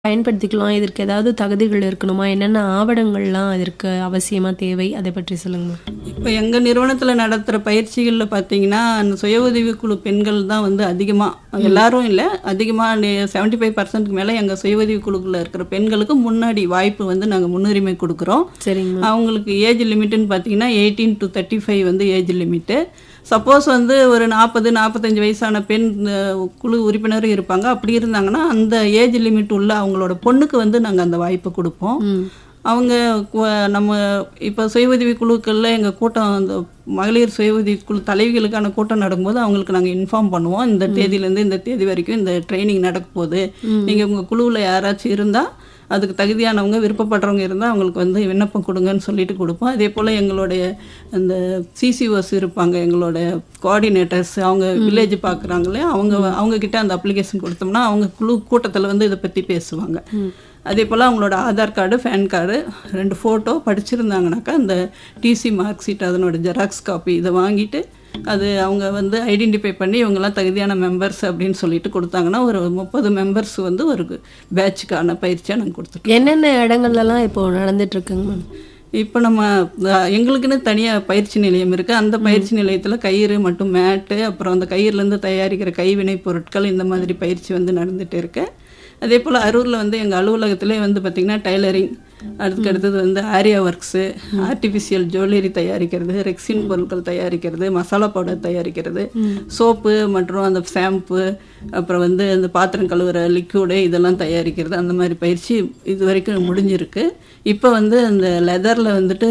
பயன்படுத்திக்கலாம். இதற்கு ஏதாவது தகுதிகள் இருக்கணுமா? என்னென்ன ஆவணங்கள்லாம் இதற்கு அவசியமா தேவை? அதை பற்றி சொல்லுங்கம்மா. இப்போ எங்க நிறுவனத்துல நடத்துற பயிற்சிகள்ல பார்த்தீங்கன்னா, அந்த சுய உதவிக்குழு பெண்கள் தான் வந்து அதிகமா எல்லாரும் இல்ல, அதிகமா நெ 75% மேல எங்க சுய உதவிக்குழுக்குள்ள இருக்கிற பெண்களுக்கு முன்னாடி வாய்ப்பு வந்து நாங்க முன்னுரிமை குடுக்குறோம். சரிங்கம்மா. அவங்களுக்கு ஏஜ் லிமிட்டுன்னு பார்த்தீங்கன்னா, 18 to 35 வந்து ஏஜ் லிமிட்டு. சப்போஸ் வந்து ஒரு 40, 45 வயசான பெண் அ குழு உறுப்பினரும் இருப்பாங்க. அப்படி இருந்தாங்கன்னா, அந்த ஏஜ் லிமிட் உள்ள அவங்களோட பொண்ணுக்கு வந்து நாங்க அந்த வாய்ப்பு குடுப்போம். ம். அவங்க குவ நம்ம இப்போ சுய உதவி குழுக்கள்ல எங்க கூட்டம் அந்த மகளிர் சுய உதவி குழு தலைவிகளுக்கான கூட்டம் நடக்கும்போது அவங்களுக்கு நாங்க இன்ஃபார்ம் பண்ணுவோம். இந்த தேதியிலேருந்து இந்த தேதி வரைக்கும் இந்த ட்ரைனிங் நடக்க போகுது. நீங்க உங்க குழுவுல யாராச்சும் இருந்தா, அதுக்கு தகுதியானவங்க விருப்பப்படுறவங்க இருந்தா அவங்களுக்கு வந்து விண்ணப்பம் குடுங்கன்னு சொல்லிட்டு குடுப்போம். அதேபோல எங்களுடைய அந்த சிசிஓஸ் இருப்பாங்க. எங்களோட கோஆர்டினேட்டர்ஸ் அவங்க வில்லேஜ் பார்க்குறாங்க இல்லையா? அவங்க அவங்க கிட்ட அந்த அப்ளிகேஷன் குடுத்தோம்னா, அவங்க குழு கூட்டத்துல வந்து இத பத்தி பேசுவாங்க. அதேபோல அவங்களோட Aadhaar card, PAN card, 2 photo படிச்சிருந்தாங்கனாக்கா, அந்த டிசி மார்க் ஷீட் அதனோட ஜெராக்ஸ் காப்பி இத வாங்கிட்டு, அது அவங்க வந்து ஐடென்டிஃபை பண்ணி இவங்கலாம் தகுதியான மெம்பர்ஸ் அப்படின்னு சொல்லிட்டு குடுத்தாங்கன்னா, ஒரு 30 மெம்பர்ஸ் வந்து ஒரு பேட்ச்க்கான பயிற்சியா நாங்க குடுத்துருக்கோம். என்னென்ன இடங்கள்லலாம் இப்போ நடந்துட்டு இருக்குங்க மேம்? இப்போ நம்ம அ எங்களுக்குன்னு தனியா பயிற்சி நிலையம் இருக்கு. அந்த பயிற்சி நிலையத்துல கயிறு மற்றும் மேட்டு, அப்புறம் அந்த கயிறுலேருந்து தயாரிக்கிற கைவினைப் பொருட்கள் இந்த மாதிரி பயிற்சி வந்து நடந்துட்டு இருக்கு. அதேபோல அரூர்ல வந்து எங்க அலுவலகத்திலே வந்து பார்த்தீங்கன்னா, டைலரிங், அதுக்கு அடுத்தது வந்து ஆரியா ஒர்க்ஸு, ஆர்டிஃபிஷியல் ஜுவல்லரி தயாரிக்கிறது, ரெக்சின் பொருட்கள் தயாரிக்கிறது, மசாலா பவுடர் தயாரிக்கிறது, சோப்பு மற்றும் அந்த ஷாம்பு, அப்புறம் வந்து அந்த பாத்திரம் கழுவுற லிக்விடு இதெல்லாம் தயாரிக்கிறது. அந்த மாதிரி பயிற்சி இதுவரைக்கும் முடிஞ்சிருக்கு. இப்போ வந்து அந்த லெதர்ல வந்துட்டு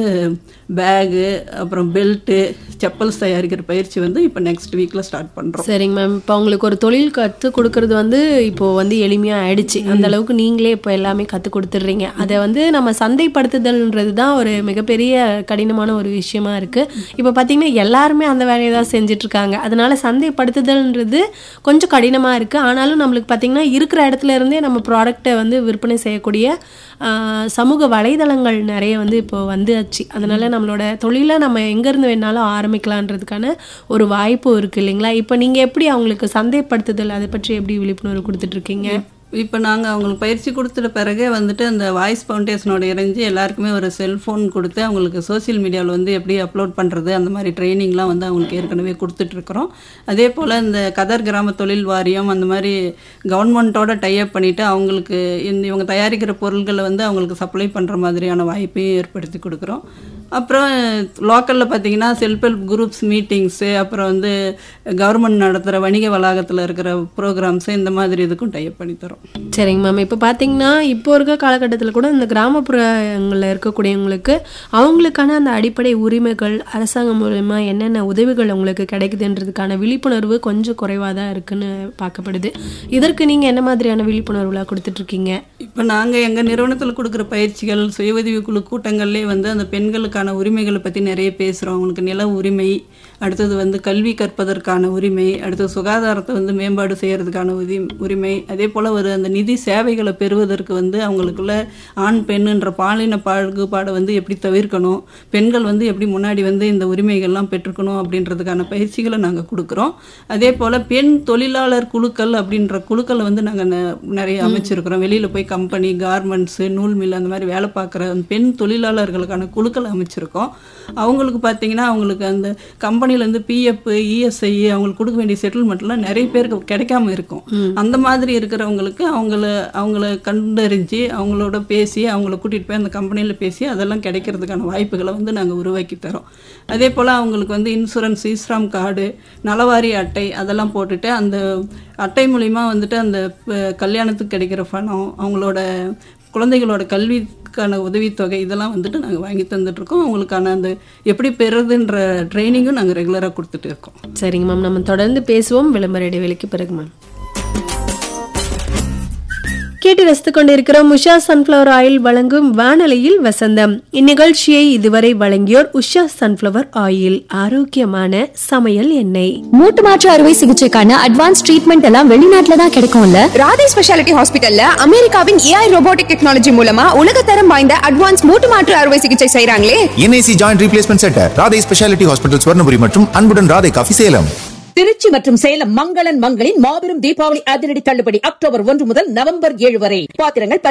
பேகு, அப்புறம் பெல்ட்டு, செப்பல்ஸ் தயாரிக்கிற பயிற்சி வந்து இப்போ நெக்ஸ்ட் வீக்ல ஸ்டார்ட் பண்றோம். சரிங்க மேம். இப்போ அவங்களுக்கு ஒரு தொழில் கத்துக் குடுக்கறது வந்து இப்போ வந்து எளிமையா ஆயிடுச்சு. அந்த அளவுக்கு நீங்களே இப்போ எல்லாமே கத்துக் குடுத்துடுறீங்க. அத வந்து நம்ம சந்தைப்படுத்துதல்ன்றது தான் ஒரு மிகப்பெரிய கடினமான ஒரு விஷயமா இருக்கு. இப்போ பார்த்தீங்கன்னா, எல்லாருமே அந்த வேலைய தான் செஞ்சுட்டு இருக்காங்க. அதனால சந்தைப்படுத்துதல்ன்றது கொஞ்சம் கடினமா இருக்கு. ஆனாலும் நம்மளுக்கு பார்த்தீங்கன்னா, இருக்கிற இடத்துல இருந்தே நம்ம ப்ராடக்ட்ட வந்து விற்பனை செய்யக்கூடிய அ சமூக வலைதளங்கள் நெறைய வந்து இப்போ வந்தாச்சு. அதனால நம்மளோட தொழில நம்ம எங்கேருந்து வேணாலும் ஆரம்பிக்கலான்றதுக்கான ஒரு வாய்ப்பும் இருக்கு இல்லைங்களா? இப்போ நீங்க எப்படி அவங்களுக்கு சந்தைப்படுத்துதல் அதை பற்றி எப்படி விழிப்புணர்வு குடுத்துட்டு இருக்கீங்க? இப்போ நாங்க அவங்களுக்கு பயிற்சி குடுத்துட்ட பிறகே வந்துட்டு அந்த வாய்ஸ் ஃபவுண்டேஷனோட இணைஞ்சு எல்லாருக்குமே ஒரு செல்ஃபோன் குடுத்து, அவங்களுக்கு சோசியல் மீடியால வந்து எப்படி அப்லோட் பண்றது, அந்த மாதிரி ட்ரெய்னிங்லாம் வந்து அவங்களுக்கு ஏற்கனவே குடுத்துட்ருக்குறோம். அதேபோல இந்த கதர் கிராம தொழில் வாரியம் அந்த மாதிரி கவர்மெண்ட்டோட டை அப் பண்ணிட்டு, அவங்களுக்கு இந்த இவங்க தயாரிக்கிற பொருள்கள வந்து அவங்களுக்கு சப்ளை பண்ற மாதிரியான வாய்ப்பையும் ஏற்படுத்தி குடுக்குறோம். அப்புறம் லோக்கல்ல பார்த்தீங்கன்னா, செல்ஃப் ஹெல்ப் குரூப்ஸ் மீட்டிங்ஸு, அப்புறம் வந்து கவர்மெண்ட் நடத்துற வணிக வளாகத்துல இருக்கிற ப்ரோகிராம்ஸு இந்த மாதிரி இதுக்கும் டை அப் பண்ணி தரோம். சரிங்க மேம். இப்போ பார்த்தீங்கன்னா, இப்போ இருக்க காலகட்டத்தில கூட இந்த கிராமப்புறங்கள்ல இருக்கக்கூடியவங்களுக்கு, அவங்களுக்கான அந்த அடிப்படை உரிமைகள் அரசாங்கம் மூலியமா என்னென்ன உதவிகள் அவங்களுக்கு கிடைக்குதுன்றதுக்கான விழிப்புணர்வு கொஞ்சம் குறைவா தான் இருக்குன்னு பார்க்கப்படுது. இதற்கு நீங்க என்ன மாதிரியான விழிப்புணர்வுலாம் குடுத்துட்டு இருக்கீங்க? இப்போ நாங்க எங்க நிறுவனத்துல குடுக்குற பயிற்சிகள், சுய உதவி குழு கூட்டங்கள்லே வந்து அந்த பெண்களுக்கான உரிமைகள பத்தி நெறைய பேசுறோம். அவங்களுக்கு நில உரிமை, அடுத்தது வந்து கல்வி கற்பதற்கான உரிமை, அடுத்தது சுகாதாரத்த வந்து மேம்பாடு செய்யறதுக்கான உதி உரிமை, அதேபோல ஒரு அந்த நிதி சேவைகள பெறுவதற்கு வந்து அவங்களுக்குள்ள ஆண், பெண்ணுன்ற பாலின பாகுபாட வந்து எப்படி தவிர்க்கணும், பெண்கள் வந்து எப்படி முன்னாடி வந்து இந்த உரிமைகள்லாம் பெற்றுக்கணும் அப்படின்றதுக்கான பயிற்சிகள நாங்க குடுக்குறோம். அதேபோல பெண் தொழிலாளர் குழுக்கள் அப்படின்ற குழுக்கள வந்து நாங்க நெ நெறைய அமைச்சிருக்கிறோம். வெளியில போய் கம்பெனி, கார்மெண்ட்ஸு, நூல் மில் அந்த மாதிரி வேலை பார்க்குற பெண் தொழிலாளர்களுக்கான குழுக்கள் அமைச்சிருக்கோம். அவங்களுக்கு பார்த்தீங்கன்னா, அவங்களுக்கு அந்த கம்பெனிலேருந்து பிஎஃப், இஎஸ்ஐ அவங்களுக்கு குடுக்க வேண்டிய செட்டில்மெண்ட்லாம் நெறைய பேருக்கு கிடைக்காம இருக்கும். அந்த மாதிரி இருக்கிறவங்களுக்கு அவங்கள அவங்கள கண்டறிஞ்சு, அவங்களோட பேசி, அவங்கள கூட்டிட்டு போய் அந்த கம்பெனில பேசி அதெல்லாம் கிடைக்கிறதுக்கான வாய்ப்புகள வந்து நாங்க உருவாக்கி தரோம். அதேபோல அவங்களுக்கு வந்து இன்சூரன்ஸ், இ-ஸ்ராம் கார்டு, நலவாரிய அட்டை அதெல்லாம் போட்டுட்டு, அந்த அட்டை மூலியமா வந்துட்டு அந்த ப கல்யாணத்துக்கு கிடைக்கிற பணம், அவங்களோட குழந்தைகளோட கல்விக்கான உதவித்தொகை இதெல்லாம் வந்துட்டு நாங்க வாங்கி தந்துட்டுருக்கோம். அவங்களுக்கான அந்த எப்படி பெறுறதுன்ற ட்ரெய்னிங்கும் நாங்க ரெகுலரா குடுத்துட்டு இருக்கோம். சரிங்க மேம். நம்ம தொடர்ந்து பேசுவோம் விளம்பர இடைவேளைக்கு பிறகு மேம். கேட்டு ரசித்துக் கொண்டிருக்கிறோம் உஷா சன்ஃப்ளவர் ஆயில் வழங்கும் வானொலியில் வசந்தம். இந்நிகழ்ச்சியை இதுவரை வழங்கியோர் உஷா சன்ஃப்ளவர் ஆயில் ஆரோக்கியமான சமையல் எண்ணெய். மூட்டு மாற்று அறுவை சிகிச்சைக்கான அட்வான்ஸ் ட்ரீட்மெண்ட் எல்லாம் வெளிநாட்டுல தான் கிடைக்கும்ல ராதே ஸ்பெஷாலிட்டி ஹாஸ்பிட்டல்ல அமெரிக்காவின் ஏஐ ரோபோட்டிக் டெக்னாலஜி மூலமா உலகத்தரம் வாய்ந்த அட்வான்ஸ் மூட்டு மாற்று அறுவை சிகிச்சை செய்றாங்களே NIC joint replacement centre Radhai speciality hospital Swarnapuri மற்றும் அன்புடன் ராதை காஃபி சேலம் திருச்சி மற்றும் சேலம் மங்களன் மங்களின் மாபெரும் தீபாவளி அதிரடி தள்ளுபடி அக்டோபர் ஒன்று முதல் நவம்பர் ஏழு வரை பாத்திரங்கள்